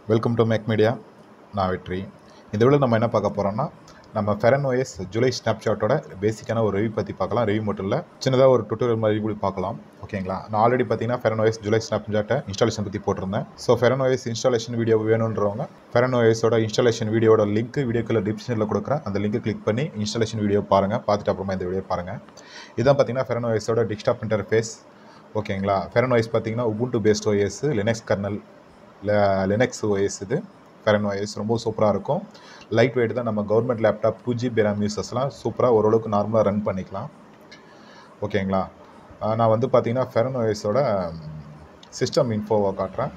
welcome to make media நான் வெற்றி இந்த வீடியோ நம்ம என்ன பார்க்க போகிறோம்னா நம்ம ஃபெரன் OS ஜூலை ஸ்னாப்ஷாட்டோட பேசிக்கான ஒரு ரிவ்யூ பற்றி பார்க்கலாம் ரிவ்யூ மட்டும் இல்லை சின்னதாக ஒரு டுட்டோரியல் மாதிரி கூட பார்க்கலாம் ஓகேங்களா நான் ஆல்ரெடி பார்த்தீங்கன்னா ஃபெரன் OS ஜூலை ஸ்னாப்ஷாட்டை இன்ஸ்டாலேஷன் பற்றி போட்டிருந்தேன் so Feren OS installation video வேணுன்றவங்க ஃபெரன் OSோட இன்ஸ்டாலேஷன் வீடியோட லிங்க் வீடியோக்குள்ள டிஸ்கிரிப்ஷனில் கொடுக்குறேன் அந்த லிங்க் கிளிக் பண்ணி இன்ஸ்டாலேஷன் வீடியோ பாருங்கள் பார்த்துட்டு அப்புறமா இந்த வீடியோ பாருங்கள் இதான் பார்த்தீங்கன்னா ஃபெரன் OSோட டிஸ்க்டாப் இன்டர்ஃபேஸ் ஓகேங்களா ஃபெரன் OS பார்த்தீங்கன்னா Ubuntu based OS Linux kernel Linux OS இது ஃபெரன் OS ரொம்ப சூப்பராக இருக்கும் லைட் வெயிட் தான் நம்ம government laptop two GB RAM யூசர்ஸ்லாம் சூப்பராக ஓரளவுக்கு நார்மலாக ரன் பண்ணிக்கலாம் ஓகேங்களா ஆஹ் நான் வந்து பார்த்தீங்கன்னா ஃபெரன் OSோட சிஸ்டம் இன்ஃபோவை காட்டுறேன்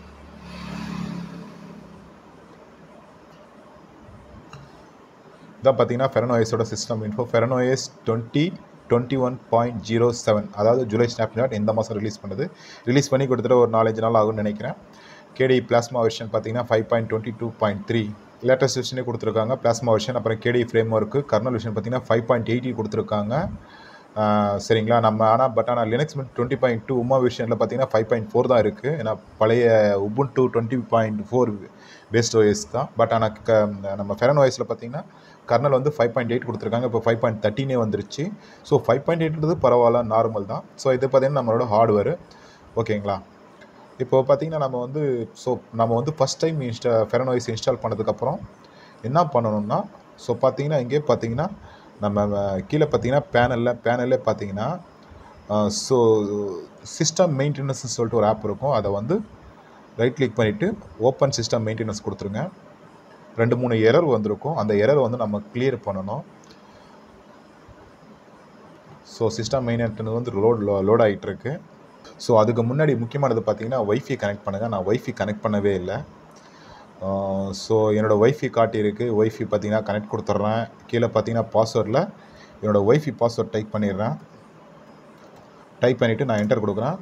இதான் பார்த்தீங்கன்னா ஃபெரன் OSோட system info Feren OS twenty twenty one point zero seven அதாவது ஜூலை ஸ்னாப்சாட் இந்த மாதம் ரிலீஸ் பண்ணுது ரிலீஸ் பண்ணி கொடுத்துட்டு ஒரு நாலஞ்சு நாள் ஆகும்னு நினைக்கிறேன் கேடி பிளாஸ்மா வெர்ஷன் பார்த்தீங்கன்னா five point twenty two point three latest வெர்ஷனே கொடுத்துருக்காங்க பிளாஸ்மா வெர்ஷன் அப்புறம் KDE framework kernel version பார்த்தீங்கன்னா ஃபைவ் பாயிண்ட் எயிட்டி கொடுத்துருக்காங்க ஆஹ் சரிங்களா நம்ம ஆனால் பட் ஆனால் Linux twenty point two Uma வெர்ஷனில் பார்த்தீங்கன்னா ஃபைவ் பாயிண்ட் ஃபோர் தான் இருக்குது ஏன்னா பழைய Ubuntu twenty point four based OS தான் பட் ஆனால் க நம்ம ஃபெரன் ஓஎஸில் பார்த்தீங்கன்னா கர்னல் வந்து ஃபைவ் பாயிண்ட் எயிட் கொடுத்துருக்காங்க இப்போ ஃபைவ் பாயிண்ட் தேர்ட்டினே வந்துருச்சு ஸோ ஃபைவ் பாயிண்ட் எயிட்ன்றது பரவாயில்ல நார்மல் தான் ஸோ இது பார்த்தீங்கன்னா நம்மளோட ஹார்ட்வேர் ஓகேங்களா இப்போ பார்த்தீங்கன்னா நம்ம வந்து ஸோ நம்ம வந்து ஃபஸ்ட் டைம் இன்ஸ்டா ஃபெரன் ஓஎஸ் இன்ஸ்டால் பண்ணதுக்கப்புறம் என்ன பண்ணணும்னா ஸோ பார்த்தீங்கன்னா இங்கே பார்த்தீங்கன்னா நம்ம கீழே பார்த்தீங்கன்னா பேனலில் பேனல்லே பார்த்தீங்கன்னா ஸோ சிஸ்டம் மெயின்டெனன்ஸ்னு சொல்லிட்டு ஒரு ஆப் இருக்கும் அதை வந்து ரைட் கிளிக் பண்ணிவிட்டு ஓப்பன் சிஸ்டம் மெயின்டெனன்ஸ் கொடுத்துருங்க ரெண்டு மூணு எரர் வந்திருக்கும் அந்த எரர் வந்து நம்ம கிளியர் பண்ணணும் ஸோ சிஸ்டம் மெயின்டெனன்ஸ் வந்து லோட் லோட் ஆகிட்டு இருக்கு ஸோ அதுக்கு முன்னாடி முக்கியமானது பார்த்தீங்கன்னா ஒய்ஃபை கனெக்ட் பண்ணுங்கள் நான் ஒய்ஃபை கனெக்ட் பண்ணவே இல்லை ஸோ என்னோடய ஒய்ஃபை காட்டியிருக்கு ஒய்ஃபை பார்த்தீங்கன்னா கனெக்ட் கொடுத்துட்றேன் கீழே பார்த்தீங்கன்னா பாஸ்வேர்டில் என்னோடய ஒய்ஃபை பாஸ்வேர்ட் டைப் பண்ணிடுறேன் டைப் பண்ணிவிட்டு நான் என்டர் கொடுக்குறேன்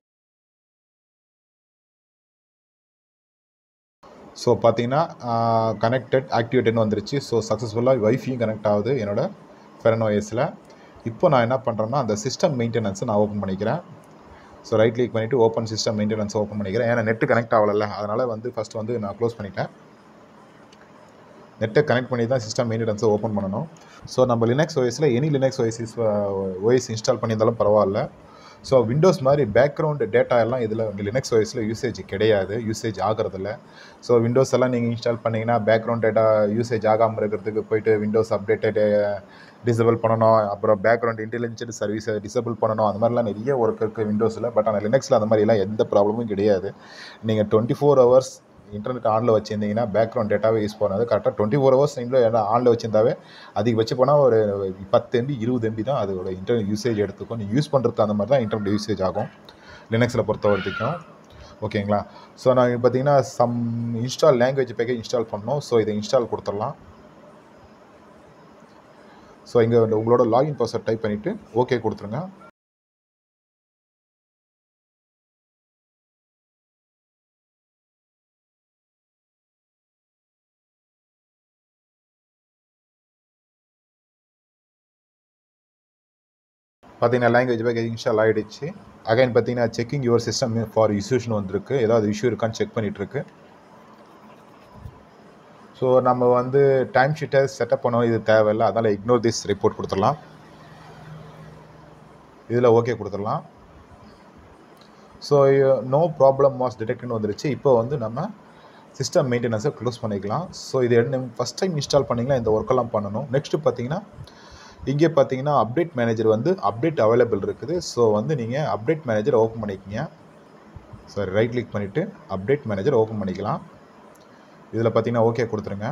ஸோ பார்த்தீங்கன்னா கனெக்டட் ஆக்டிவேட்டட்னு வந்துருச்சு ஸோ சக்ஸஸ்ஃபுல்லாக ஒய்ஃபையும் கனெக்ட் ஆகுது என்னோட ஃபெரன் ஓஎஸில் இப்போ நான் என்ன பண்ணுறேன்னா அந்த சிஸ்டம் மெயின்டெனன்ஸை நான் ஓப்பன் பண்ணிக்கிறேன் ஸோ ரைட் கிளிக் பண்ணிவிட்டு ஓப்பன் சிஸ்டம் மெயின்டெனன்ஸ் ஓப்பன் பண்ணிக்கிறேன் ஏன்னா நெட்டு கனெக்ட் ஆகலைல்ல அதனால் வந்து ஃபஸ்ட் வந்து நான் க்ளோஸ் பண்ணிட்டேன் நெட்டை கனெக்ட் பண்ணி தான் சிஸ்டம் மெயின்டெனன்ஸை ஓப்பன் பண்ணணும் ஸோ நம்ம லினக்ஸ் ஓஎஸில் any Linux OS OS install பண்ணியிருந்தாலும் பரவாயில்ல ஸோ விண்டோஸ் மாதிரி பேக்ரவுண்ட் டேட்டா எல்லாம் இதில் லினக்ஸ் ஓஎஸில் யூசேஜ் கிடையாது யூசேஜ் ஆகிறதில்ல ஸோ விண்டோஸ் எல்லாம் நீங்கள் இன்ஸ்டால் பண்ணிங்கன்னா பேக்ரவுண்ட் டேட்டா யூசேஜ் ஆகாமல் இருக்கிறதுக்கு போயிட்டு விண்டோஸ் அப்டேட்டட் டிசபிள் பண்ணணும் அப்புறம் பேக்ரவுண்ட் இன்டெலிஜென்ட் சர்வீஸை டிசபிள் பண்ணணும் அந்த மாதிரிலாம் நிறைய ஒர்க் இருக்குது விண்டோஸில் பட் ஆனால் லினக்ஸில் அந்த மாதிரிலாம் எந்த ப்ராப்ளமும் கிடையாது நீங்கள் டுவெண்ட்டி ஃபோர் ஹவர்ஸ் இன்டர்நெட் ஆனில் வச்சுருந்தீங்கன்னா பேக்ரவுண்ட் டேட்டாவே யூஸ் பண்ணாது கரெக்டாக டுவெண்ட்டி ஃபோர் ஹவர்ஸ் டைமில் ஆனில் வச்சிருந்தாவே அதிகபட்ச போனால் ஒரு பத்து எம்பி இருபது எம்பி தான் அதோட இன்டர்நெட் யூசேஜ் எடுத்துக்கும் நீங்கள் யூஸ் பண்ணுறதுக்கு அந்த மாதிரி தான் இன்டர்நெட் யூசேஜ் ஆகும் லினக்ஸில் பொறுத்த வரைக்கும் ஓகேங்களா ஸோ நான் பார்த்தீங்கன்னா some install language package install பண்ணோம் ஸோ இதை இன்ஸ்டால் கொடுத்துடலாம் ஸோ இங்கே உங்களோட லாகின் பாஸ்வேர்ட் டைப் பண்ணிவிட்டு ஓகே கொடுத்துருங்க பார்த்தீங்கன்னா லாங்குவேஜ் பேக்கேஜ் இன்ஸ்டால் ஆகிடுச்சு அகைன் பார்த்தீங்கன்னா செக்கிங் யுவர் சிஸ்டம் ஃபார் இஷ்யூஸ்னு வந்திருக்கு ஏதாவது இஷ்யூ இருக்கான்னு செக் பண்ணிகிட்ருக்கு ஸோ நம்ம வந்து டைம் ஷீட்டை செட்டப் பண்ணணும் இது தேவையில்லை அதனால் இக்னோர் திஸ் ரிப்போர்ட் கொடுத்துடலாம் இதில் ஓகே கொடுத்துடலாம் ஸோ நோ ப்ராப்ளம் வாஸ் டிடெக்ட்னு வந்துருச்சு இப்போ வந்து நம்ம சிஸ்டம் மெயின்டெனன்ஸை க்ளோஸ் பண்ணிக்கலாம் ஸோ இது என்ன ஃபஸ்ட் டைம் இன்ஸ்டால் பண்ணிங்கன்னா இந்த ஒர்க்கெல்லாம் பண்ணணும் நெக்ஸ்ட்டு பார்த்தீங்கன்னா இங்கே பார்த்தீங்கன்னா அப்டேட் மேனேஜர் வந்து அப்டேட் அவைலபிள் இருக்குது ஸோ வந்து நீங்கள் அப்டேட் மேனேஜர் ஓப்பன் பண்ணிக்கிங்க சாரி ரைட் கிளிக் பண்ணிவிட்டு அப்டேட் மேனேஜர் ஓப்பன் பண்ணிக்கலாம் இதில் பார்த்தீங்கன்னா ஓகே கொடுத்துருங்க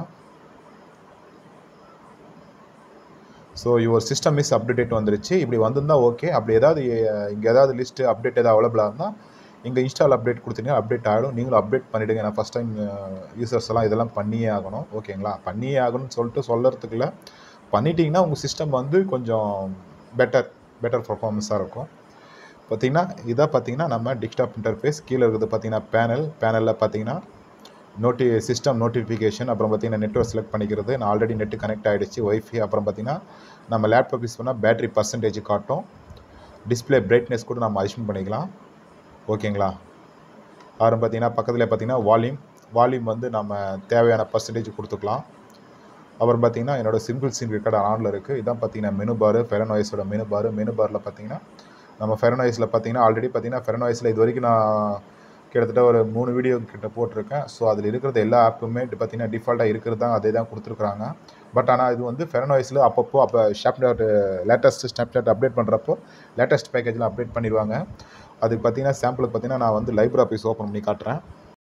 so your system is update வந்துருச்சு இப்படி வந்திருந்தால் ஓகே அப்படி ஏதாவது இங்கே ஏதாவது லிஸ்ட்டு அப்டேட் ஏதாவது அவைலபிளாக இருந்தால் இங்கே இன்ஸ்டால் அப்டேட் கொடுத்தீங்கன்னா அப்டேட் ஆகிடும் நீங்களும் அப்டேட் பண்ணிவிடுங்க நான் ஃபஸ்ட் டைம் யூசர்ஸ் எல்லாம் இதெல்லாம் பண்ணியே ஆகணும் ஓகேங்களா பண்ணியே ஆகணும்னு சொல்லிட்டு சொல்கிறதுக்குள்ள பண்ணிட்டீங்கன்னா உங்கள் சிஸ்டம் வந்து கொஞ்சம் பெட்டர் பெட்டர் பர்ஃபார்மன்ஸாக இருக்கும் பார்த்தீங்கன்னா இதாக பார்த்தீங்கன்னா நம்ம டிஸ்க்டாப் இன்டர்ஃபேஸ் கீழே இருக்கிறது பார்த்தீங்கன்னா பேனல் பேனலில் பார்த்தீங்கன்னா நோட்டி சிஸ்டம் நோட்டிஃபிகேஷன் அப்புறம் பார்த்தீங்கன்னா நெட்ஒர்க் செலக்ட் பண்ணிக்கிறது நான் ஆல்ரெடி நெட்டு கனெக்ட் ஆகிடுச்சு ஒய்ஃபை அப்புறம் பார்த்தீங்கன்னா நம்ம லேப்டாப் யூஸ் பண்ணால் பேட்டரி பர்சன்டேஜ் காட்டும் டிஸ்பிளே பிரைட்னஸ் கூட நம்ம அட்ஜஸ்ட் பண்ணிக்கலாம் ஓகேங்களா அப்புறம் பார்த்தீங்கன்னா பக்கத்தில் பார்த்தீங்கன்னா வால்யூம் வால்யூம் வந்து நம்ம தேவையான பர்சன்டேஜ் கொடுத்துக்கலாம் அப்புறம் பார்த்தீங்கன்னா என்னோட சிம்பிள் சீன் ரெக்கார்ட் ஆனில் இருக்குது இதான் பார்த்தீங்கன்னா மெனு பாரு ஃபெரனாய்ஸோட மெனு பாரு மெனு பாரில் பார்த்தீங்கன்னா நம்ம ஃபெரனாய்ஸில் பார்த்தீங்கன்னா ஆல்ரெடி பார்த்தீங்கன்னா ஃபெரனாய்ஸில் இது வரைக்கும் நான் கிட்டத்தட்ட ஒரு மூணு வீடியோ கிட்ட போட்டிருக்கேன் ஸோ அதில் இருக்கிறது எல்லா ஆப்புமே பார்த்தீங்கன்னா டிஃபால்ட்டாக இருக்கிறது தான் அதே தான் கொடுத்துருக்குறாங்க பட் ஆனால் இது வந்து ஃபெரனாய்ஸில் அப்பப்போ அப்போ ஸ்னாப்சாட் லேட்டஸ்ட் ஸ்னாப்சாட் அப்டேட் பண்ணுறப்போ லேட்டஸ்ட் பேக்கேஜில் அப்டேட் பண்ணிடுவாங்க அதுக்கு பார்த்தீங்கன்னா சாம்பிளுக்கு பார்த்தீங்கன்னா நான் வந்து லைப்ரரி ஆஃபீஸ் ஓப்பன் பண்ணி காட்டுறேன்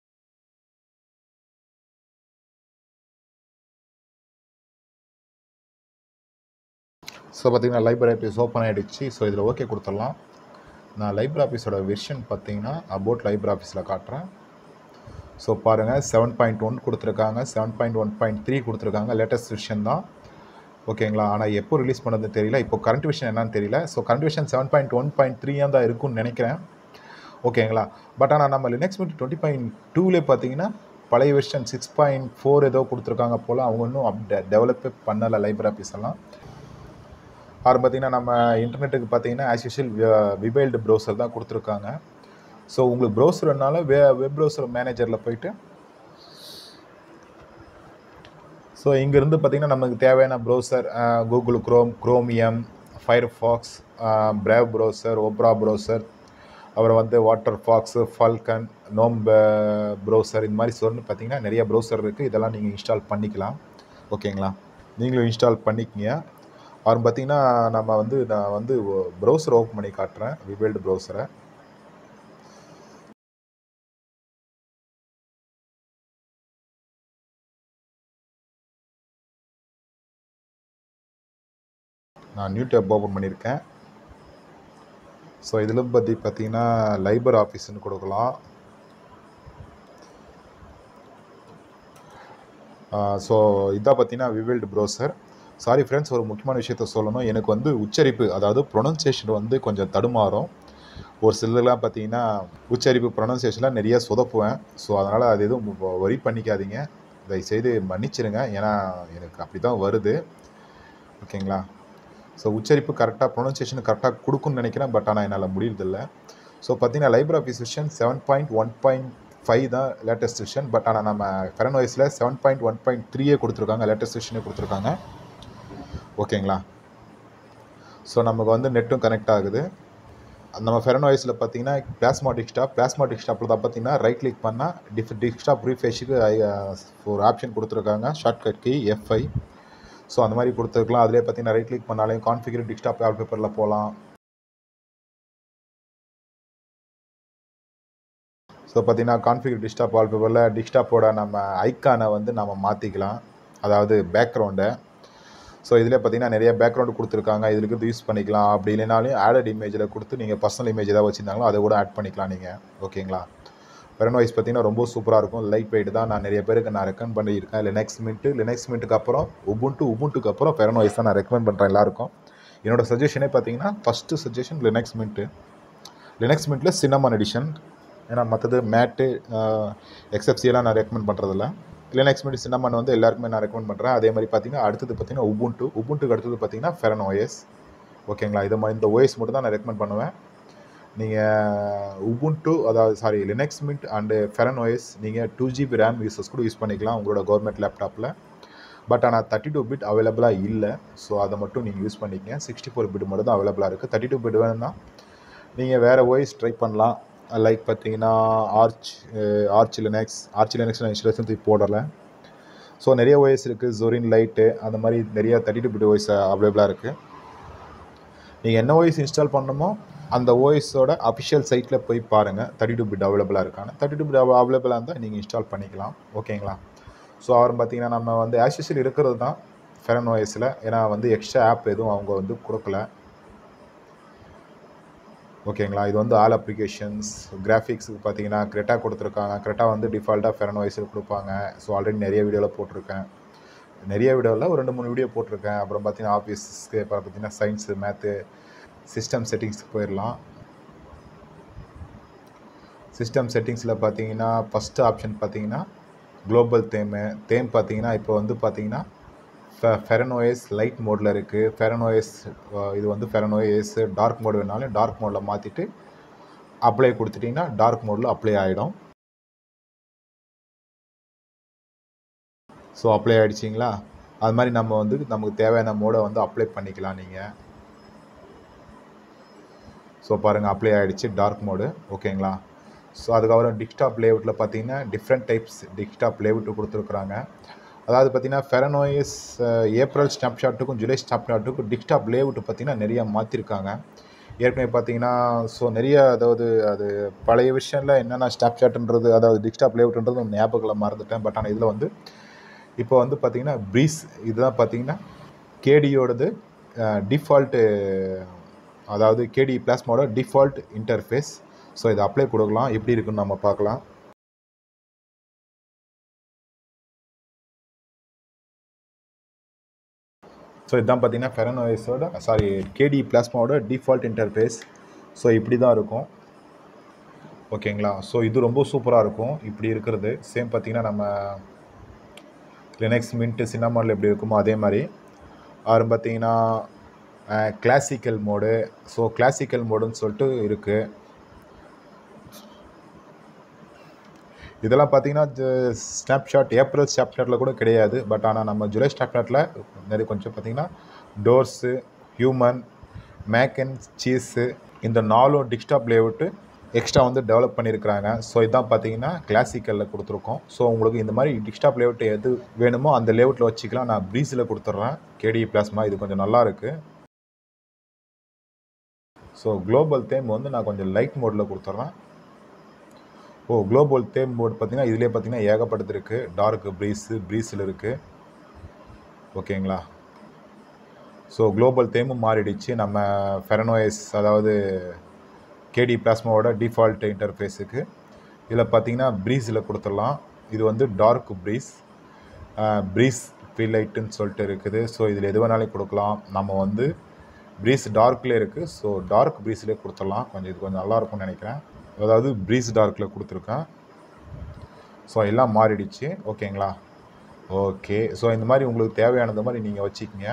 ஸோ பார்த்தீங்கன்னா லைப்ரரி ஆஃபீஸ் ஓப்பன் ஆகிடுச்சு ஸோ இதில் ஓகே கொடுத்துடலாம் நான் லைப்ரரி ஆஃபீஸோட வெர்ஷன் பார்த்தீங்கன்னா அபவுட் லைப்ரரி ஆஃபீஸில் காட்டுறேன் ஸோ பாருங்கள் செவன் பாயிண்ட் ஒன் கொடுத்துருக்காங்க seven point one point three கொடுத்துருக்காங்க லேட்டஸ்ட் வெர்ஷன் தான் ஓகேங்களா ஆனால் எப்போ ரிலீஸ் பண்ணதுன்னு தெரியல இப்போ கரண்ட் விஷன் என்னன்னு தெரியல so current version seven point one point த்ரீயாக தான் இருக்கும்னு நினைக்கிறேன் ஓகேங்களா பட் ஆனால் நம்ம லினக்ஸ் மீட் டுவெண்ட்டி பாயிண்ட் டூலே பார்த்தீங்கன்னா பழைய வெர்ஷன் சிக்ஸ் பாயிண்ட் ஃபோர் ஏதோ கொடுத்துருக்காங்க போல் அவங்க இன்னும் அப் டெவலப்பே பண்ணலை லைப்ரரி ஆஃபீஸ் எல்லாம் அப்புறம் பார்த்தீங்கன்னா நம்ம இன்டர்நெட்டுக்கு பார்த்தீங்கன்னா ஆஸ் யூஷுவல் விபைல்டு ப்ரௌசர் தான் கொடுத்துருக்காங்க ஸோ உங்களுக்கு ப்ரௌசர்னால வே வெப் ப்ரௌசர் மேனேஜரில் போயிட்டு ஸோ இங்கேருந்து பார்த்தீங்கன்னா நமக்கு தேவையான browser Google Chrome Chromium Firefox Brave browser Opera browser அப்புறம் வந்து Waterfox Falkon GNOME browser இந்த மாதிரி சொல்லி பார்த்தீங்கன்னா நிறைய ப்ரௌசர் இருக்குது இதெல்லாம் நீங்கள் இன்ஸ்டால் பண்ணிக்கலாம் ஓகேங்களா நீங்களும் இன்ஸ்டால் பண்ணிக்கிங்க அப்புறம் பார்த்தீங்கன்னா நம்ம வந்து நான் வந்து ப்ரௌசர் ஓப்பன் பண்ணி காட்டுறேன் விவேல்டு ப்ரௌசரை நான் நியூ டேப் ஓப்பன் பண்ணியிருக்கேன் ஸோ இதில் பற்றி பார்த்தீங்கன்னா லைபர் ஆஃபீஸ்னு கொடுக்கலாம் ஸோ இதான் பார்த்தீங்கன்னா விவேல்டு ப்ரௌசர் சாரி ஃப்ரெண்ட்ஸ் ஒரு முக்கியமான விஷயத்த சொல்லணும் எனக்கு வந்து உச்சரிப்பு அதாவது ப்ரொனன்சியேஷன் வந்து கொஞ்சம் தடுமாறும் ஒரு சிலர்லாம் பார்த்தீங்கன்னா உச்சரிப்பு ப்ரொனன்சியேஷன்லாம் நிறைய சொதப்புவேன் ஸோ அதனால் அது எதுவும் வரி பண்ணிக்காதீங்க தயவுசெய்து மன்னிச்சிருங்க ஏன்னா எனக்கு அப்படி தான் வருது ஓகேங்களா ஸோ உச்சரிப்பு கரெக்டாக ப்ரொனன்சியேஷன் கரெக்டாக கொடுக்குன்னு நினைக்கிறேன் பட் ஆனால் என்னால் முடியறதில்ல ஸோ பார்த்தீங்கன்னா library office version seven point one point five தான் லேட்டஸ்ட் விஷன் பட் ஆனால் நம்ம கரண்ட் வாய்ஸில் செவன் பாயிண்ட் ஒன் பாயிண்ட் த்ரீயே கொடுத்துருக்காங்க லேட்டஸ்ட் விஷனே கொடுத்துருக்காங்க ஓகேங்களா ஸோ நமக்கு வந்து நெட்டும் கனெக்ட் ஆகுது நம்ம ஃபெரன் வாய்ஸில் பார்த்தீங்கன்னா பிளாஸ்மா டிஸ்க்டாப் பிளாஸ்மா டிஸ்க்டாப்பில் தான் பார்த்தீங்கன்னா ரைட் கிளிக் பண்ணால் டிஃப் டிஸ்க்டாப் ரீஃபேஷுக்கு ஒரு ஆப்ஷன் கொடுத்துருக்காங்க ஷார்ட்கட் கீ எஃப்ஐ ஸோ அந்த மாதிரி கொடுத்துருக்கலாம் அதிலே பார்த்தீங்கன்னா ரைட் கிளிக் பண்ணாலே கான்ஃபிகர் டிஸ்க்டாப் வால்பேப்பரில் போகலாம் ஸோ பார்த்தீங்கன்னா கான்ஃபிகர் டிஸ்க்டாப் வால்பேப்பரில் டிஸ்க்டாப்போட நம்ம ஐக்கானை வந்து நம்ம மாற்றிக்கலாம் அதாவது பேக்ரவுண்டை ஸோ இதில் பார்த்தீங்கன்னா நிறைய பேக்ரவுண்டு கொடுத்துருக்காங்க இதில் இருக்கிறது யூஸ் பண்ணிக்கலாம் அப்படி இல்லைனாலும் ஆடட் இமேஜில் கொடுத்து நீங்கள் பர்சனல் இமேஜ் ஏதாவது வச்சுருந்தாங்களோ அதை கூட ஆட் பண்ணிக்கலாம் நீங்கள் ஓகேங்களா பெரன் வாய்ஸ் பார்த்தீங்கன்னா ரொம்ப சூப்பராக இருக்கும் லைட் வெயிட் தான் நான் நிறைய பேருக்கு நான் ரெக்கமெண்ட் பண்ணியிருக்கேன் லினக்ஸ் மின்ட்டு லினக்ஸ் மின்ட்டுக்கு அப்புறம் உபுண்டு உபுண்டுக்கு அப்புறம் பெரன் வாய்ஸ் தான் நான் ரெக்கமெண்ட் பண்ணுறேன் எல்லாருக்கும் என்னோட சஜஷனே பார்த்தீங்கன்னா first suggestion Linux Mint Linux மின்ட்டில் சின்னமன் எடிஷன் ஏன்னா மற்றது மேட்டு எக்ஸப்சியெல்லாம் நான் ரெக்கமெண்ட் பண்ணுறதில்ல லினக்ஸ் மின்ட் சின்னமன் வந்து எல்லாருக்குமே நான் ரெக்கமெண்ட் பண்ணுறேன் அதே மாதிரி பார்த்தீங்கன்னா அடுத்தது பார்த்தீங்கன்னா உபுண்டு உபுண்டுக்கு அடுத்தது பார்த்தீங்கன்னா ஃபெரன் ஓஎஸ் ஓகேங்களா இதை மாதிரி இந்த ஓஎஸ் மட்டும் தான் நான் ரெக்கமெண்ட் பண்ணுவேன் நீங்கள் உபுண்டு அதாவது sorry Linux Mint and Feren OS நீங்கள் டூ ஜிபி ரேம் யூசர்ஸ் கூட யூஸ் பண்ணிக்கலாம் உங்களோட கவர்மெண்ட் லேப்டாப்பில் பட் ஆனால் தேர்ட்டி டூ பிட் அவைலபிளாக இல்லை ஸோ அதை மட்டும் நீங்கள் யூஸ் பண்ணிக்கங்க சிக்ஸ்டி ஃபோர் பிட் மட்டும் தான் அவைலபிளாக இருக்குது தேர்ட்டி டூ பிட் வேணும்னா நீங்கள் வேறு ஓஎஸ் ட்ரை பண்ணலாம் லைக் பார்த்தீங்கன்னா Arch Arch Linux Arch Linux நான் இன்ஸ்டாலேஷன் தூக்கி போடலை ஸோ நிறைய ஓஎஸ் இருக்குது ஜொரின் லைட்டு அந்த மாதிரி நிறைய தேர்ட்டி டூ பிட் ஓஎஸ் அவைலபிளாக இருக்குது நீங்கள் என்ன ஓஎஸ் இன்ஸ்டால் பண்ணணுமோ அந்த ஓஎஸோட அஃபிஷியல் சைட்டில் போய் பாருங்கள் தேர்ட்டி டூ பிட் அவைலபிளாக இருக்கான்னு தேர்ட்டி டூ பிட் அவைலபிளாக இருந்தால் நீங்கள் இன்ஸ்டால் பண்ணிக்கலாம் ஓகேங்களா ஸோ அவர் பார்த்தீங்கன்னா நம்ம வந்து ஆஸ்யூஷுவல் இருக்கிறது தான் ஃபெரன் ஓஎஸில் ஏன்னா வந்து எக்ஸ்ட்ரா ஆப் எதுவும் அவங்க வந்து கொடுக்கல ஓகேங்களா இது வந்து ஆல் அப்ளிகேஷன்ஸ் கிராஃபிக்ஸுக்கு பார்த்தீங்கன்னா கிரெட்டா கொடுத்துருக்காங்க கிரெட்டா வந்து டிஃபால்ட்டாக ஃபெரன் வாய்ஸில் கொடுப்பாங்க ஸோ ஆல்ரெடி நிறைய வீடியோவில் போட்டிருக்கேன் நிறைய வீடியோவில் ஒரு ரெண்டு மூணு வீடியோ போட்டிருக்கேன் அப்புறம் பார்த்தீங்கன்னா ஆஃபீஸ்க்கு அப்புறம் பார்த்தீங்கன்னா சயின்ஸு மேத்து சிஸ்டம் செட்டிங்ஸ்க்கு போயிடலாம் சிஸ்டம் செட்டிங்ஸில் பார்த்தீங்கன்னா ஃபஸ்ட்டு ஆப்ஷன் பார்த்தீங்கன்னா குளோபல் தேமு தேம் பார்த்தீங்கன்னா இப்போ வந்து பார்த்தீங்கன்னா ஃபெரனோஎஸ் லைட் மோடில் இருக்குது ஃபெரனோஎஸ் இது வந்து ஃபெரனோஎஸ் டார்க் மோடு வேணாலும் டார்க் மோடில் மாற்றிட்டு அப்ளை கொடுத்துட்டிங்கன்னா டார்க் மோடில் அப்ளை ஆகிடும் ஸோ அப்ளை ஆகிடுச்சிங்களா அது மாதிரி நம்ம வந்து நமக்கு தேவையான மோடை வந்து அப்ளை பண்ணிக்கலாம் நீங்கள் ஸோ பாருங்கள் அப்ளை ஆகிடுச்சு டார்க் மோடு ஓகேங்களா ஸோ அதுக்கப்புறம் டிஸ்க்டாப் லேஅவுட்டில் பார்த்தீங்கன்னா டிஃப்ரெண்ட் டைப்ஸ் டிஸ்க்டாப் லேஅவுட்டு கொடுத்துருக்குறாங்க அதாவது பார்த்தீங்கன்னா ஃபெரனோயஸ் ஏப்ரல் ஸ்னாப்ஷாட்டுக்கும் ஜூலை ஸ்னாப்ஷாட்டுக்கும் டிஸ்க்டாப் லேஅவுட்டு பார்த்தீங்கன்னா நிறைய மாற்றிருக்காங்க ஏற்கனவே பார்த்தீங்கன்னா ஸோ நிறைய அதாவது அது பழைய விஷயம்ல என்னென்ன ஸ்னாப்ஷாட்ன்றது அதாவது டிஸ்க்டாப் லேஅவுட்ன்றது ஞாபகத்தில் மறந்துட்டேன் பட் ஆனால் இதில் வந்து இப்போ வந்து பார்த்தீங்கன்னா ப்ரீஸ் இதுதான் பார்த்தீங்கன்னா கேடியோடது டிஃபால்ட்டு அதாவது கேடி பிளாஸ்மாவோட டிஃபால்ட் இன்டர்ஃபேஸ் ஸோ இதை அப்ளை கொடுக்கலாம் எப்படி இருக்குன்னு நம்ம பார்க்கலாம் ஸோ இதுதான் பார்த்தீங்கன்னா ஃபெரனோயஸோட சாரி கேடி பிளாஸ்மாவோட டிஃபால்ட் இன்டர்ஃபேஸ் ஸோ இப்படி தான் இருக்கும் ஓகேங்களா ஸோ இது ரொம்ப சூப்பராக இருக்கும் இப்படி இருக்கிறது சேம் பார்த்தீங்கன்னா நம்ம லினக்ஸ் மின்ட்டு சின்னமானில் எப்படி இருக்குமோ அதே மாதிரி அப்புறம் பார்த்தீங்கன்னா கிளாசிக்கல் மோடு ஸோ கிளாசிக்கல் மோடுன்னு சொல்லிட்டு இருக்குது இதெல்லாம் பார்த்தீங்கன்னா ஸ்னாப்ஷாட் ஏப்ரல் ஸ்னாப்ஷாட்டில் கூட கிடையாது பட் ஆனால் நம்ம ஜூலை ஸ்னாப்ஷாட்டில் நிறைய கொஞ்சம் பார்த்தீங்கன்னா டோர்ஸு ஹியூமன் மேக் அண்ட் சீஸு இந்த நாலும் டிஸ்டாப் லேஅவுட்டு எக்ஸ்ட்ரா வந்து டெவலப் பண்ணியிருக்கிறாங்க ஸோ இதான் பார்த்தீங்கன்னா கிளாசிக்கலில் கொடுத்துருக்கோம் ஸோ உங்களுக்கு இந்த மாதிரி டிஸ்டாப் லேஅவுட் எது வேணுமோ அந்த லேஅவுட்டில் வச்சுக்கலாம் நான் ப்ரீஸில் கொடுத்துட்றேன் கேடி பிளாஸ்மா இது கொஞ்சம் நல்லா இருக்குது ஸோ குளோபல் தேம் வந்து நான் கொஞ்சம் லைட் மோடில் கொடுத்துட்றேன் ஓ குளோபல் தேம் மோட் பார்த்தீங்கன்னா இதிலே பார்த்தீங்கன்னா ஏகப்பட்டது இருக்குது டார்க் ப்ரீஸு ப்ரீஸில் இருக்குது ஓகேங்களா ஸோ குளோபல் தேமும் மாறிடுச்சு நம்ம ஃபெரனோயஸ் அதாவது கேடி பிளாஸ்மாவோட டிஃபால்ட் இன்டர்ஃபேஸுக்கு இதில் பார்த்தீங்கன்னா ப்ரீஸில் கொடுத்துடலாம் இது வந்து டார்க் ப்ரீஸ் ப்ரீஸ் லைட்டுன்னு சொல்லிட்டு இருக்குது ஸோ இதில் எது வேணாலும் கொடுக்கலாம் நம்ம வந்து ப்ரீஸ் டார்க்கில் இருக்குது ஸோ டார்க் ப்ரீஸ்லேயே கொடுத்துடலாம் கொஞ்சம் இது கொஞ்சம் நல்லாயிருக்கும்னு நினைக்கிறேன் அதாவது ப்ரீஸ் டார்க்கில் கொடுத்துருக்கேன் ஸோ எல்லாம் மாறிடுச்சு ஓகேங்களா ஓகே ஸோ இந்த மாதிரி உங்களுக்கு தேவையானது மாதிரி நீங்கள் வச்சுக்கிங்க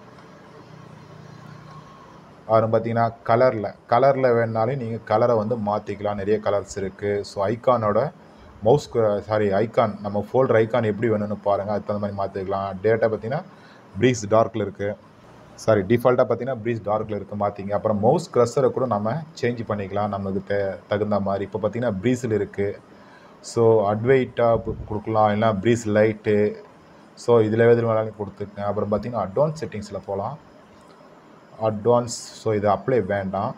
அப்புறம் பார்த்தீங்கன்னா கலரில் கலரில் வேணுனாலும் நீங்கள் கலரை வந்து மாற்றிக்கலாம் நிறைய கலர்ஸ் இருக்குது ஸோ ஐக்கானோட மவுஸ் சாரி ஐக்கான் நம்ம ஃபோல்டர் ஐக்கான் எப்படி வேணும்னு பாருங்கள் அதுக்கு தகுந்த மாதிரி மாற்றிக்கலாம் டேட்டா பார்த்தீங்கன்னா ப்ரீஸ் டார்க்கில் இருக்குது சாரி டிஃபால்ட்டாக பார்த்தீங்கன்னா ப்ரீஸ் டார்க்கில் இருக்குது மாற்றிங்க அப்புறம் மவுஸ் க்ரஸரை கூட நம்ம சேஞ்ச் பண்ணிக்கலாம் நமக்கு தே தகுந்த மாதிரி இப்போ பார்த்தீங்கன்னா ப்ரீஸில் இருக்குது ஸோ அட்வைட்டாக கொடுக்கலாம் இல்லைனா ப்ரீஸ் லைட்டு ஸோ இதில் எதில் வேணாலும் கொடுத்துருக்கேன் அப்புறம் பார்த்தீங்கன்னா அட்வான்ஸ் செட்டிங்ஸில் போகலாம் அட்வான்ஸ் ஸோ இது அப்ளை வேண்டாம்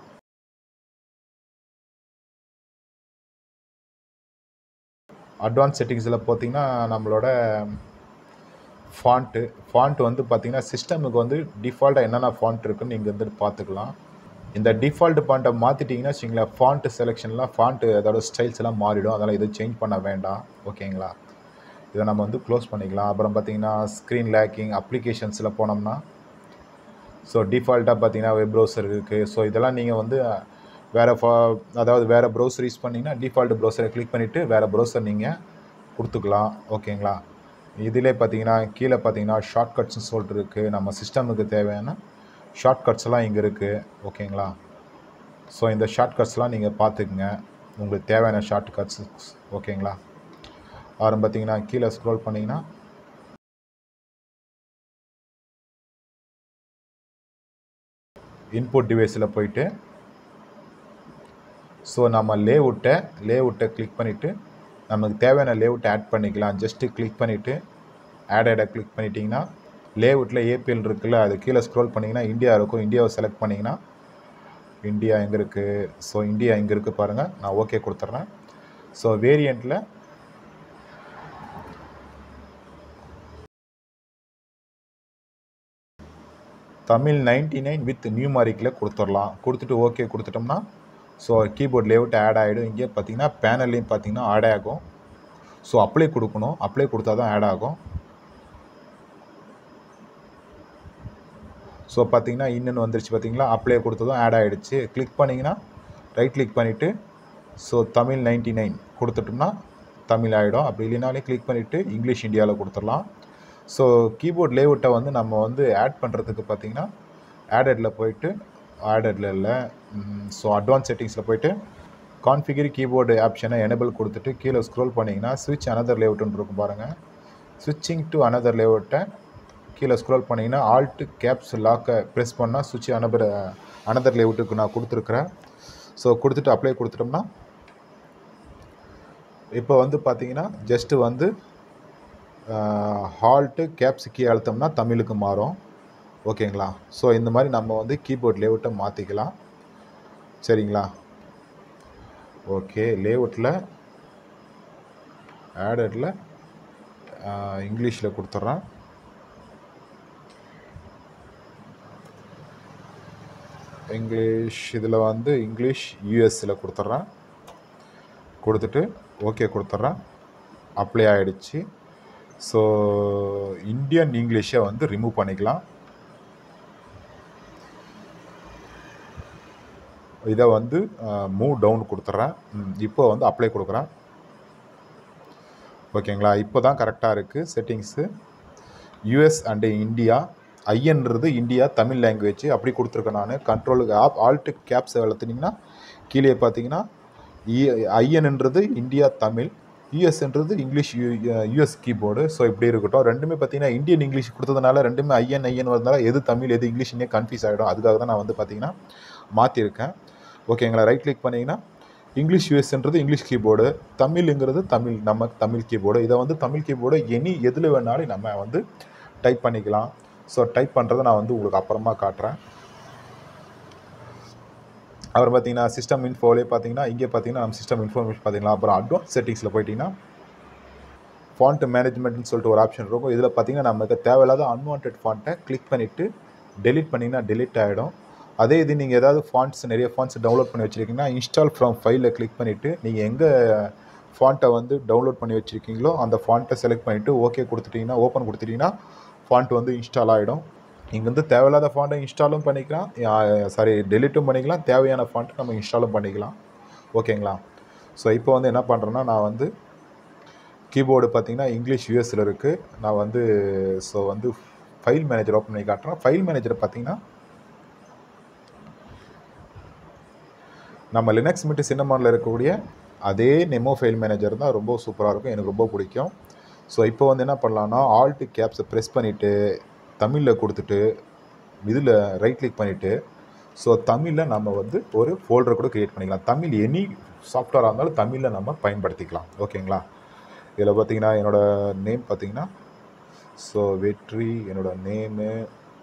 அட்வான்ஸ் செட்டிங்ஸில் பார்த்தீங்கன்னா நம்மளோட ஃபாண்ட்டு ஃபாண்ட் வந்து பார்த்தீங்கன்னா சிஸ்டமுக்கு வந்து டிஃபால்ட்டாக என்னென்ன ஃபாண்ட் இருக்குன்னு நீங்கள் வந்துட்டு பார்த்துக்கலாம் இந்த டிஃபால்ட் ஃபாண்ட்டை மாற்றிட்டிங்கன்னா வச்சிங்களேன் ஃபாண்ட்டு செலெக்ஷன்லாம் ஃபாண்ட்டு அதோட ஸ்டைல்ஸ் எல்லாம் மாறிடும் அதனால் இதை சேஞ்ச் பண்ண வேண்டாம் ஓகேங்களா இதை நம்ம வந்து க்ளோஸ் பண்ணிக்கலாம் அப்புறம் பார்த்தீங்கன்னா ஸ்க்ரீன் லேக்கிங் அப்ளிகேஷன்ஸில் போனோம்னா ஸோ டிஃபால்ட்டாக பார்த்தீங்கன்னா வெப் ப்ரௌசர் இருக்குது ஸோ இதெல்லாம் நீங்கள் வந்து வேறு ஃபா அதாவது வேறு ப்ரௌசர் யூஸ் பண்ணிங்கன்னா டிஃபால்ட் ப்ரௌசரை கிளிக் பண்ணிவிட்டு வேறு ப்ரௌசர் நீங்கள் கொடுத்துக்கலாம் ஓகேங்களா இதிலே பார்த்தீங்கன்னா கீழே பார்த்தீங்கன்னா ஷார்ட்கட்ஸ்னு சொல்லிட்டு இருக்குது நம்ம சிஸ்டமுக்கு தேவையான ஷார்ட்கட்ஸ்லாம் இங்கே இருக்குது ஓகேங்களா ஸோ இந்த ஷார்ட்கட்ஸ்லாம் நீங்கள் பார்த்துக்குங்க உங்களுக்கு தேவையான ஷார்ட்கட்ஸ் ஓகேங்களா அப்புறம் பார்த்தீங்கன்னா கீழே ஸ்க்ரோல் பண்ணிங்கன்னா இன்புட் டிவைஸில் போயிட்டு ஸோ நம்ம லேஅவுட்டை லேஅவுட்டை கிளிக் பண்ணிவிட்டு நமக்கு தேவையான லேஅவுட்டை ஆட் பண்ணிக்கலாம் ஜஸ்ட்டு கிளிக் பண்ணிவிட்டு ஆட் ஆடை கிளிக் பண்ணிட்டீங்கன்னா லேஅவுட்டில் ஏபிஎல் இருக்குல்ல அது கீழே ஸ்க்ரோல் பண்ணிங்கன்னா இந்தியா இருக்கும் இந்தியாவை செலக்ட் பண்ணிங்கன்னா இந்தியா எங்கே இருக்குது ஸோ இந்தியா எங்கே இருக்குது பாருங்கள் நான் ஓகே கொடுத்துட்றேன் ஸோ வேரியண்ட்டில் தமிழ் நைன்டி நைன் வித் நியூமாரிக்கில் கொடுத்துடலாம் கொடுத்துட்டு ஓகே கொடுத்துட்டோம்னா ஸோ கீபோர்ட் லேஅவுட் ஆட் ஆகிடும் இங்கே பார்த்தீங்கன்னா பேனல்லையும் பார்த்தீங்கன்னா ஆட் ஆகும் ஸோ அப்ளை கொடுக்கணும் அப்ளை கொடுத்தா தான் ஆட் ஆகும் ஸோ பார்த்தீங்கன்னா இன்னுன்னு வந்துருச்சு பார்த்தீங்களா அப்ளை கொடுத்ததும் ஆட் ஆகிடுச்சு கிளிக் பண்ணிங்கன்னா ரைட் கிளிக் பண்ணிவிட்டு ஸோ தமிழ் நைன்டி நைன் கொடுத்துட்டோம்னா தமிழ் ஆகிடும் அப்படி இல்லைனாலே கிளிக் பண்ணிவிட்டு இங்கிலீஷ் இந்தியாவில் கொடுத்துடலாம் ஸோ கீபோர்ட் லேஅவுட்டை வந்து நம்ம வந்து ஆட் பண்ணுறதுக்கு பார்த்தீங்கன்னா ஆடடில் போயிட்டு ஆடடில் இல்லை ஸோ அட்வான்ஸ் செட்டிங்ஸில் போயிட்டு கான்ஃபிகர் கீபோர்டு ஆப்ஷனை எனபிள் கொடுத்துட்டு கீழே ஸ்க்ரோல் பண்ணிங்கன்னா ஸ்விட்ச் அனதர் லேஅவுட்னு இருக்கும் பாருங்கள் ஸ்விட்சிங் டு அனதர் லேஅவுட்டை கீழே ஸ்க்ரோல் பண்ணிங்கன்னா ஆல்ட்டு கேப்ஸ் லாக்கை ப்ரெஸ் பண்ணால் சுவிட்ச் அனதர் அனதர் லேஅவுட்டுக்கு நான் கொடுத்துருக்குறேன் ஸோ கொடுத்துட்டு அப்ளை கொடுத்துட்டோம்னா இப்போ வந்து பார்த்தீங்கன்னா ஜஸ்ட்டு வந்து ஹால்ட்டு கேப்ஸ் கீ அழுத்தோம்னா தமிழுக்கு மாறும் ஓகேங்களா ஸோ இந்த மாதிரி நம்ம வந்து கீபோர்ட் லேஅவுட்டை மாற்றிக்கலாம் சரிங்களா ஓகே லேஅவுட்டில் ஆடரில் இங்கிலீஷில் கொடுத்துட்றேன் இங்கிலீஷ் இதில் வந்து இங்கிலீஷ் யூஎஸில் கொடுத்துட்றேன் கொடுத்துட்டு ஓகே கொடுத்துட்றேன் அப்ளை ஆகிடுச்சு ஸோ இந்தியன் இங்கிலீஷை வந்து ரிமூவ் பண்ணிக்கலாம் இதை வந்து மூவ் டவுன் கொடுத்துட்றேன் இப்போ வந்து அப்ளை கொடுக்குறேன் ஓகேங்களா இப்போ தான் கரெக்டாக இருக்குது செட்டிங்ஸு யூஎஸ் அண்டு இந்தியா ஐஎன்றது இந்தியா தமிழ் லாங்குவேஜ் அப்படி கொடுத்துருக்கேன் நான் கண்ட்ரோலுக்கு ஆப் ஆல்ட்டு கேப்ஸ் வளர்த்துனீங்கன்னா கீழே பார்த்தீங்கன்னா ஐஎன்ன்றது இந்தியா தமிழ் யூஎஸ்ன்றது English U US keyboard so இப்படி இருக்கட்டும் ரெண்டுமே பார்த்தீங்கன்னா இந்தியன் இங்கிலீஷ் கொடுத்ததுனால ரெண்டுமே ஐஎன் ஐஎன் வரதுனால எது தமிழ் எது இங்கிலீஷ்னே கன்ஃபியூஸ் ஆகிடும் அதுக்காக தான் நான் வந்து பார்த்தீங்கன்னா மாற்றிருக்கேன் ஓகேங்களா ரைட் கிளிக் பண்ணிங்கன்னா இங்கிலீஷ் யூஎஸ்ன்றது இங்கிலீஷ் கீபோர்டு தமிழுங்கிறது தமிழ் நம்ம தமிழ் கீபோர்டு இதை வந்து தமிழ் கீபோர்டு எனி எதில் வேணாலும் நம்ம வந்து டைப் பண்ணிக்கலாம் ஸோ டைப் பண்ணுறதை நான் வந்து உங்களுக்கு அப்புறமா காட்டுறேன் அப்புறம் பார்த்தீங்கன்னா சிஸ்டம் இன்ஃபோலே பார்த்தீங்கன்னா இங்கே பார்த்தீங்கன்னா நம்ம சிஸ்டம் இன்ஃபர்மேஷன் பார்த்தீங்கன்னா அப்புறம் அட்வான்ஸ் செட்டிங்ஸில் போயிட்டீங்கன்னா ஃபாண்ட் மேனேஜ்மெண்ட்னு சொல்லிட்டு ஒரு ஆப்ஷன் இருக்கும் இதில் பார்த்தீங்கன்னா நமக்கு தேவையில்லாத அன்வான்ட் ஃபாண்ட்டை கிளிக் பண்ணிவிட்டு டெலிட் பண்ணிங்கன்னா டெலிட் ஆகிடும் அதே இது நீங்கள் ஏதாவது ஃபாண்ட்ஸ் நிறைய ஃபாண்ட்ஸ் டவுன்லோட் பண்ணி வச்சுருக்கீங்கன்னா இன்ஸ்டால் ஃப்ரம் ஃபைலில் கிளிக் பண்ணிவிட்டு நீங்கள் எங்கே ஃபாண்ட்டை வந்து டவுன்லோட் பண்ணி வச்சுருக்கீங்களோ அந்த ஃபாண்ட்டை செலக்ட் பண்ணிவிட்டு ஓகே கொடுத்துட்டிங்கன்னா ஓப்பன் கொடுத்துட்டிங்கன்னா ஃபாண்ட் வந்து இன்ஸ்டால் ஆகிடும் இங்கே வந்து தேவையில்லாத ஃபாண்ட்டை இன்ஸ்டாலும் பண்ணிக்கலாம் சாரி டெலிட்டும் பண்ணிக்கலாம் தேவையான ஃபாண்ட்டை நம்ம இன்ஸ்டாலும் பண்ணிக்கலாம் ஓகேங்களா ஸோ இப்போ வந்து என்ன பண்ணுறேன்னா நான் வந்து கீபோர்டு பார்த்தீங்கன்னா இங்கிலீஷ் யூஎஸில் இருக்குது நான் வந்து ஸோ வந்து ஃபைல் மேனேஜர் ஓப்பன் பண்ணி காட்டுறேன் ஃபைல் மேனேஜர் பார்த்தீங்கன்னா நம்ம லினக்ஸ் மிட்டு சின்னமானில் இருக்கக்கூடிய அதே நெமோ ஃபைல் மேனேஜர் தான் ரொம்ப சூப்பராக இருக்கும் எனக்கு ரொம்ப பிடிக்கும் ஸோ இப்போ வந்து என்ன பண்ணலான்னா ஆல்ட்டு கேப்ஸை ப்ரெஸ் பண்ணிவிட்டு தமிழில் கொடுத்துட்டு இதில் ரைட் கிளிக் பண்ணிவிட்டு ஸோ தமிழில் நம்ம வந்து ஒரு ஃபோல்டர் கூட க்ரியேட் பண்ணிக்கலாம் தமிழ் எனி சாஃப்ட்வேராக இருந்தாலும் தமிழில் நம்ம பயன்படுத்திக்கலாம் ஓகேங்களா இதில் பார்த்தீங்கன்னா என்னோடய நேம் பார்த்தீங்கன்னா ஸோ வெற்றி என்னோடய நேமு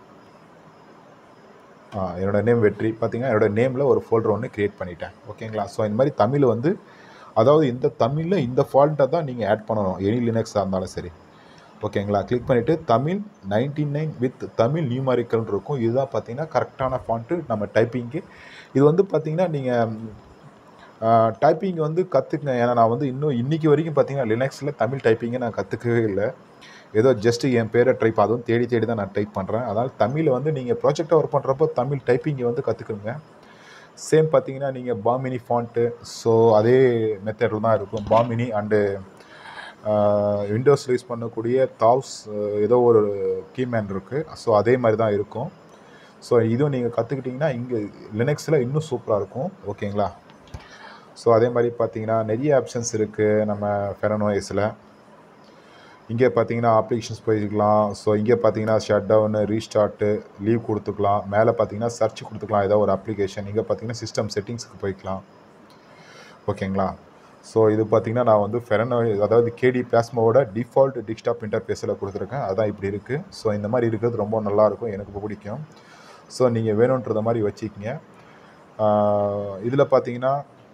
என்னோடய நேம் வெற்றி பார்த்தீங்கன்னா என்னோடய நேமில் ஒரு ஃபோல்டர் ஒன்று க்ரியேட் பண்ணிட்டேன் ஓகேங்களா ஸோ இந்த மாதிரி தமிழ் வந்து அதாவது இந்த தமிழில் இந்த ஃபால்ட்டை தான் நீங்கள் ஆட் பண்ணணும் எனி லினக்ஸாக இருந்தாலும் சரி ஓகேங்களா கிளிக் பண்ணிவிட்டு Tamil ninety nine with Tamil நியூமாரிக்கல்னு இருக்கும் இதுதான் பார்த்தீங்கன்னா கரெக்டான ஃபாண்ட்டு நம்ம டைப்பிங்கு இது வந்து பார்த்தீங்கன்னா நீங்கள் டைப்பிங் வந்து கற்றுக்குங்க ஏன்னா நான் வந்து இன்னும் இன்றைக்கி வரைக்கும் பார்த்தீங்கன்னா லினக்ஸில் தமிழ் டைப்பிங்கை நான் கற்றுக்கவே இல்லை ஏதோ ஜஸ்ட்டு என் பேரை டைப் அதுவும் தேடி தேடி தான் நான் டைப் பண்ணுறேன் அதனால் தமிழை வந்து நீங்கள் ப்ராஜெக்டை ஒர்க் பண்ணுறப்போ தமிழ் டைப்பிங்கை வந்து கற்றுக்குங்க சேம் பார்த்தீங்கன்னா நீங்கள் பாமினி ஃபாண்ட்டு ஸோ அதே மெத்தடில் தான் இருக்கும் பாமினி அண்டு விண்டோஸில் யூஸ் பண்ணக்கூடிய தாவ்ஸ் ஏதோ ஒரு கீமேன் இருக்குது ஸோ அதே மாதிரி தான் இருக்கும் ஸோ இதுவும் நீங்கள் கற்றுக்கிட்டிங்கன்னா இங்கே லினக்ஸில் இன்னும் சூப்பராக இருக்கும் ஓகேங்களா ஸோ அதே மாதிரி பார்த்தீங்கன்னா நிறைய ஆப்ஷன்ஸ் இருக்குது நம்ம ஃபெரனோயஸில் இங்கே பார்த்தீங்கன்னா அப்ளிகேஷன்ஸ் போய்க்கலாம் ஸோ இங்கே பார்த்தீங்கன்னா ஷட் டவுனு ரீஸ்டார்ட்டு லீவ் கொடுத்துக்கலாம் மேலே பார்த்தீங்கன்னா சர்ச் கொடுத்துக்கலாம் ஏதோ ஒரு அப்ளிகேஷன் இங்கே பார்த்தீங்கன்னா சிஸ்டம் செட்டிங்ஸுக்கு போய்க்கலாம் ஓகேங்களா ஸோ இது பார்த்தீங்கன்னா நான் வந்து ஃபெரனோ அதாவது கேடி பிளாஸ்மாவோட டிஃபால்ட் டிஸ்க்டாப் இன்டர்ஃபேஸில் கொடுத்துருக்கேன் அதான் இப்படி இருக்குது ஸோ இந்த மாதிரி இருக்கிறது ரொம்ப நல்லாயிருக்கும் எனக்கு பிடிக்கும் ஸோ நீங்கள் வேணுன்றத மாதிரி வச்சுக்கிங்க இதில் பார்த்தீங்கன்னா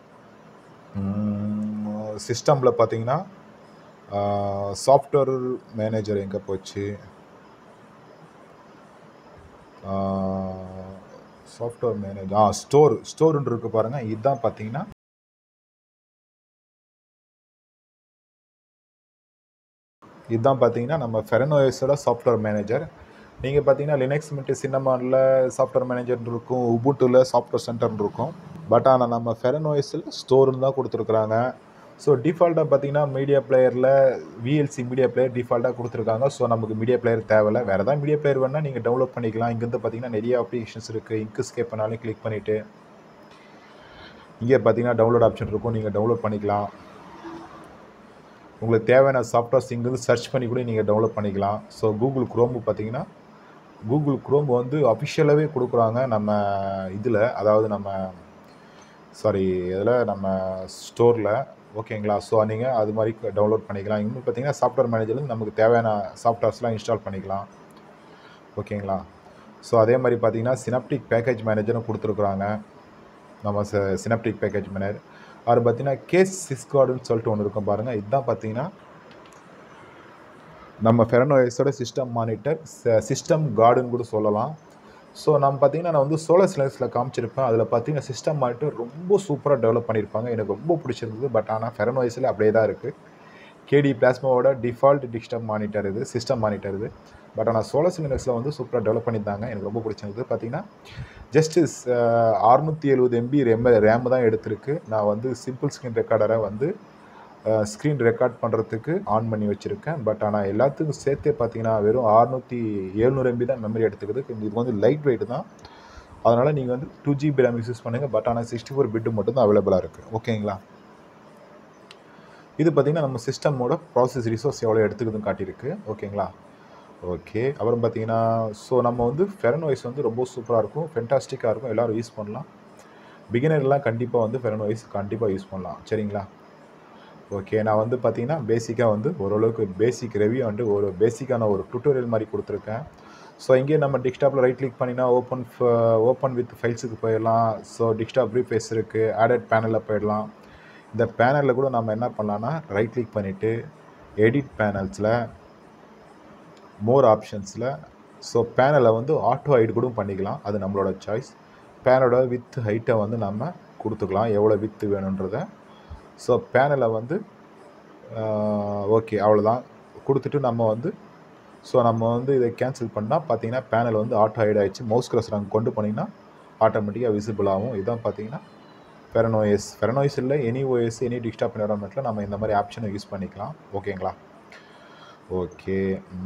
சிஸ்டமில் பார்த்தீங்கன்னா சாஃப்ட்வேர் மேனேஜர் எங்கே போச்சு சாஃப்ட்வேர் மேனேஜர் ஆ ஸ்டோர் ஸ்டோர்னு இருக்கு பாருங்கள் இதுதான் பார்த்தீங்கன்னா இதுதான் பார்த்தீங்கன்னா நம்ம ஃபெரனோயஸோட சாஃப்ட்வேர் மேனேஜர் நீங்கள் பார்த்தீங்கன்னா லினக்ஸ் மிட்டு சின்னமானில் சாஃப்ட்வேர் மேனேஜர் இருக்கும் உபுட்டுவில் சாஃப்ட்வேர் சென்டர்னு இருக்கும் பட் ஆனால் நம்ம ஃபெரனோயஸில் ஸ்டோர்னு தான் கொடுத்துருக்குறாங்க ஸோ டிஃபால்ட்டாக பார்த்தீங்கன்னா மீடியா பிளேயரில் விஎல்சி மீடியா பிளேயர் டிஃபால்ட்டாக கொடுத்துருக்காங்க ஸோ நமக்கு மீடியா பிளேயர் தேவையில்ல வேறு ஏதாவது மீடியா பிளேயர் வேணால் நீங்கள் டவுன்லோட் பண்ணிக்கலாம் இங்கேருந்து பார்த்தீங்கன்னா நிறைய அப்ளிகேஷன்ஸ் இருக்குது இங்கு ஸ்கேப் பண்ணாலும் கிளிக் பண்ணிவிட்டு இங்கே பார்த்தீங்கன்னா டவுன்லோட் ஆப்ஷன் இருக்கும் நீங்கள் டவுன்லோட் பண்ணிக்கலாம் உங்களுக்கு தேவையான சாஃப்ட்வேர்ஸ் இங்கேருந்து சர்ச் பண்ணி கூட நீங்கள் டவுன்லோட் பண்ணிக்கலாம் ஸோ கூகுள் குரோம்பு பார்த்தீங்கன்னா கூகுள் குரோம் வந்து அஃபிஷியலாகவே கொடுக்குறாங்க நம்ம இதில் அதாவது நம்ம சாரி இதில் நம்ம ஸ்டோரில் ஓகேங்களா ஸோ நீங்கள் அது மாதிரி டவுன்லோட் பண்ணிக்கலாம் இன்னும் பார்த்தீங்கன்னா சாஃப்ட்வேர் மேனேஜர்லேருந்து நமக்கு தேவையான சாஃப்ட்வேர்ஸ்லாம் இன்ஸ்டால் பண்ணிக்கலாம் ஓகேங்களா ஸோ அதே மாதிரி பார்த்தீங்கன்னா சினாப்டிக் பேக்கேஜ் மேனேஜரும் கொடுத்துருக்குறாங்க நம்ம சினாப்டிக் பேக்கேஜ் மேனேஜர் அவர் பார்த்தீங்கன்னா கேஸ் சிஸ்கார்டுன்னு சொல்லிட்டு ஒன்று இருக்கும் பாருங்கள் இதுதான் பார்த்தீங்கன்னா நம்ம ஃபெரனோஎஸோட சிஸ்டம் மானிட்டர் சிஸ்டம் கார்டுன்னு கூட சொல்லலாம் ஸோ நம்ம பார்த்தீங்கன்னா நான் வந்து சோலார் சிலன்ஸில் காமிச்சிருப்பேன் அதில் பார்த்தீங்கன்னா சிஸ்டம் மானிட்டர் ரொம்ப சூப்பராக டெவலப் பண்ணியிருப்பாங்க எனக்கு ரொம்ப பிடிச்சிருந்தது பட் ஆனால் ஃபெரனோஎஸில் அப்படியே தான் இருக்குது கேடி பிளாஸ்மாவோட டிஃபால்ட் டிஸ்டம் மானிட்டர் இது சிஸ்டம் மானிட்டர் இது பட் ஆனால் சோலார் சிலிண்டர்ஸில் வந்து சூப்பராக டெவலப் பண்ணியிருந்தாங்க எனக்கு ரொம்ப பிடிச்சிருந்தது பார்த்தீங்கன்னா ஜஸ்ட் அறுநூற்றி எழுபது எம்பி ரேம் ரேம் தான் எடுத்திருக்கு நான் வந்து சிம்பிள் ஸ்க்ரீன் ரெக்கார்டரை வந்து ஸ்க்ரீன் ரெக்கார்ட் பண்ணுறதுக்கு ஆன் பண்ணி வச்சுருக்கேன் பட் ஆனால் எல்லாத்துக்கும் சேர்த்தே பார்த்தீங்கன்னா வெறும் அறுநூற்றி எழுநூறு எம்பி தான் மெமரி எடுத்துக்குது இது வந்து லைட் வெயிட் தான் அதனால் நீங்கள் வந்து டூ ஜிபி ரேம் யூஸ் பண்ணுங்கள் பட் ஆனால் சிக்ஸ்டி ஃபோர் பிட்டு மட்டும் தான் அவைலபிளாக இருக்குது ஓகேங்களா இது பார்த்திங்கன்னா நம்ம சிஸ்டமோட ப்ராசஸ் ரிசோர்ஸ் எவ்வளோ எடுத்துக்குதுன்னு காட்டியிருக்கு ஓகேங்களா ஓகே அப்புறம் பார்த்தீங்கன்னா ஸோ நம்ம வந்து ஃபெரனோய்ஸ் வந்து ரொம்ப சூப்பராக இருக்கும் ஃபென்டாஸ்டிக்காக இருக்கும் எல்லோரும் யூஸ் பண்ணலாம் பிகினர்லாம் கண்டிப்பாக வந்து ஃபெரனோய்ஸ் கண்டிப்பாக யூஸ் பண்ணலாம் சரிங்களா ஓகே நான் வந்து பார்த்தீங்கன்னா பேசிக்காக வந்து ஓரளவுக்கு பேசிக் ரிவ்யூ வந்து ஒரு பேசிக்கான ஒரு டுட்டோரியல் மாதிரி கொடுத்துருக்கேன் ஸோ இங்கே நம்ம டிஸ்க்டாப்பில் ரைட் கிளிக் பண்ணினா ஓப்பன் ஓப்பன் வித் ஃபைல்ஸுக்கு போயிடலாம் ஸோ டிஸ்க்டாப் ரீஃபேஸ் இருக்குது ஆடட் பேனலில் போயிடலாம் இந்த பேனலில் கூட நம்ம என்ன பண்ணலான்னா ரைட் கிளிக் பண்ணிவிட்டு எடிட் பேனல்ஸில் மோர் ஆப்ஷன்ஸில் ஸோ பேனலை வந்து ஆட்டோ ஹைட் கூட பண்ணிக்கலாம் அது நம்மளோட சாய்ஸ் பேனோட வித் ஹைட்டை வந்து நம்ம கொடுத்துக்கலாம் எவ்வளோ வித்து வேணுன்றத ஸோ பேனலை வந்து ஓகே அவ்வளோதான் கொடுத்துட்டு நம்ம வந்து ஸோ நம்ம வந்து இதை கேன்சல் பண்ணால் பார்த்தீங்கன்னா பேனல் வந்து ஆட்டோ ஹைட் ஆகிடுச்சு மவுஸ் க்ரஸ் நாங்கள் கொண்டு போனீங்கன்னா ஆட்டோமேட்டிக்காக விசிபிள் ஆகும் இதுதான் பார்த்தீங்கன்னா ஃபெரனோஎஸ் ஃபெரனோஎஸ் இல்லை எனி ஓஎஸ் எனி டிஸ்டாப் என்வரான்மெண்ட்டில் நம்ம இந்த மாதிரி ஆப்ஷனை யூஸ் பண்ணிக்கலாம் ஓகேங்களா ஓகே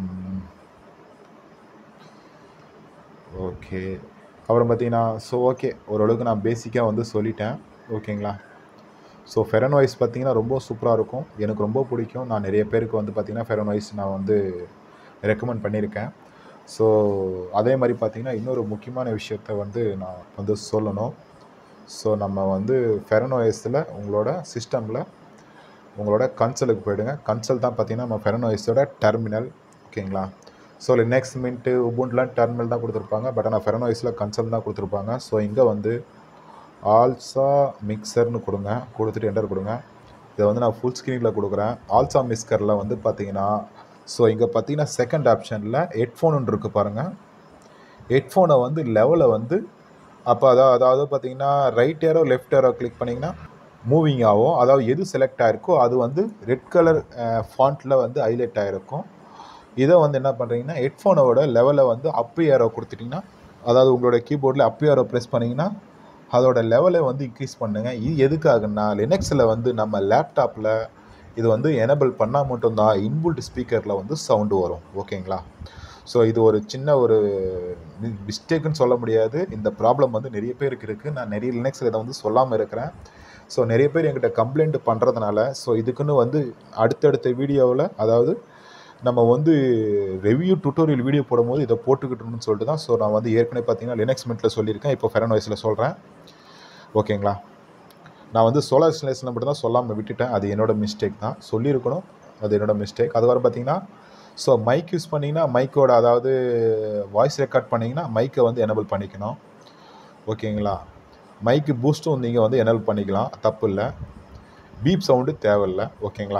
ஓகே அப்புறம் பார்த்தீங்கன்னா ஸோ ஓகே ஓரளவுக்கு நான் பேசிக்காக வந்து சொல்லிட்டேன் ஓகேங்களா ஸோ ஃபெரனோய்ஸ் பார்த்தீங்கன்னா ரொம்ப சூப்பராக இருக்கும் எனக்கு ரொம்ப பிடிக்கும் நான் நிறைய பேருக்கு வந்து பார்த்திங்கன்னா ஃபெரனோய்ஸ் நான் வந்து ரெக்கமெண்ட் பண்ணியிருக்கேன் ஸோ அதே மாதிரி பார்த்திங்கன்னா இன்னொரு முக்கியமான விஷயத்த வந்து நான் வந்து சொல்லணும் ஸோ நம்ம வந்து ஃபெரனோஎஸில் உங்களோட சிஸ்டமில் உங்களோட கன்சலுக்கு போயிடுங்க கன்சல் தான் பார்த்தீங்கன்னா நம்ம ஃபெரனோஎஸோட டெர்மினல் ஓகேங்களா ஸோ நெக்ஸ்ட் மின்ட்டு உபுண்ட்லாம் டெர்மினல் தான் கொடுத்துருப்பாங்க பட் ஆனால் ஃபெரனோஎஸில் கன்சல் தான் கொடுத்துருப்பாங்க ஸோ இங்கே வந்து ஆல்சா மிக்சர்னு கொடுங்க கொடுத்துட்டு என்டர் கொடுங்க இதை வந்து நான் ஃபுல் ஸ்க்ரீனில் கொடுக்குறேன் ஆல்சா மிக்சரில் வந்து பார்த்தீங்கன்னா ஸோ இங்கே பார்த்தீங்கன்னா செகண்ட் ஆப்ஷனில் ஹெட்ஃபோன் இருக்குது பாருங்கள் ஹெட்ஃபோனை வந்து லெவலை வந்து அப்போ அதாவது அதாவது பார்த்தீங்கன்னா right arrow left arrow click பண்ணிங்கன்னா மூவிங் ஆகும் அதாவது எது செலக்ட் ஆகிருக்கோ அது வந்து ரெட் கலர் ஃபாண்ட்டில் வந்து ஹைலைட் ஆகிருக்கும் இதை வந்து என்ன பண்ணுறீங்கன்னா ஹெட்ஃபோனோட லெவலை வந்து அப்பு ஏரோ கொடுத்துட்டிங்கன்னா அதாவது உங்களோட கீபோர்டில் அப்பு ஏரோ ப்ரெஸ் பண்ணிங்கன்னா அதோட லெவலை வந்து இன்க்ரீஸ் பண்ணுங்கள் இது எதுக்காகன்னா லினக்ஸில் வந்து நம்ம லேப்டாப்பில் இது வந்து எனபிள் பண்ணால் மட்டும்தான் இன்புல்ட் ஸ்பீக்கரில் வந்து சவுண்டு வரும் ஓகேங்களா ஸோ இது ஒரு சின்ன ஒரு மிஸ்டேக்குன்னு சொல்ல முடியாது இந்த ப்ராப்ளம் வந்து நிறைய பேருக்கு இருக்குது நான் நிறைய லினக்ஸில் இதை வந்து சொல்லாமல் இருக்கிறேன் ஸோ நிறைய பேர் என்கிட்ட கம்ப்ளைண்ட் பண்ணுறதுனால ஸோ இதுக்குன்னு வந்து அடுத்தடுத்த வீடியோவில் அதாவது நம்ம வந்து ரெவ்யூ டுட்டோரியல் வீடியோ போடும்போது இதை போட்டுக்கிட்டோம்னு சொல்லிட்டு தான் ஸோ நான் வந்து ஏற்கனவே பார்த்தீங்கன்னா லினக்ஸ் மின்ட்டில் சொல்லியிருக்கேன் இப்போ ஃபெரன் வாய்ஸில் சொல்கிறேன் ஓகேங்களா நான் வந்து சோலார் இன்ஸ்டலேஷனில் மட்டும் தான் சொல்லாமல் விட்டுட்டேன் அது என்னோடய மிஸ்டேக் தான் சொல்லியிருக்கணும் அது என்னோடய மிஸ்டேக் அது வர பார்த்தீங்கன்னா ஸோ மைக் யூஸ் பண்ணிங்கன்னா மைக்கோட அதாவது வாய்ஸ் ரெக்கார்ட் பண்ணிங்கன்னா மைக்கை வந்து எனபிள் பண்ணிக்கணும் ஓகேங்களா மைக்கு பூஸ்ட்டும் நீங்கள் வந்து எனபிள் பண்ணிக்கலாம் தப்பு இல்லை பீப் சவுண்டு தேவையில்லை ஓகேங்களா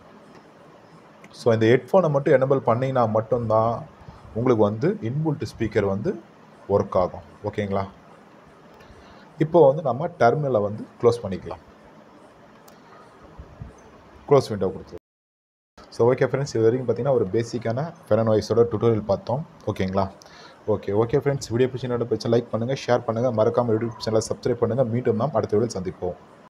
ஸோ இந்த ஹெட்ஃபோனை மட்டும் எனபிள் பண்ணிங்கன்னா மட்டும்தான் உங்களுக்கு வந்து இன்புல்ட் ஸ்பீக்கர் வந்து ஒர்க் ஆகும் ஓகேங்களா இப்போ வந்து நம்ம டெர்மினலை வந்து க்ளோஸ் பண்ணிக்கலாம் க்ளோஸ் விண்டோ கொடுத்து ஸோ ஓகே ஃப்ரெண்ட்ஸ் இது வரைக்கும் பார்த்தீங்கன்னா ஒரு பேசிக்கான ஃபெரனாய்ஸோட டுட்டோரியல் பார்த்தோம் ஓகேங்களா ஓகே ஓகே ஃப்ரெண்ட்ஸ் வீடியோ பிடிச்சி என்னோட பிடிச்ச லைக் பண்ணுங்கள் ஷேர் பண்ணுங்கள் மறக்காமல் யூடியூப் சேனலை சப்ஸ்கிரைப் பண்ணுங்கள் மீண்டும் நாம் அடுத்த வீடியோ சந்திப்போம்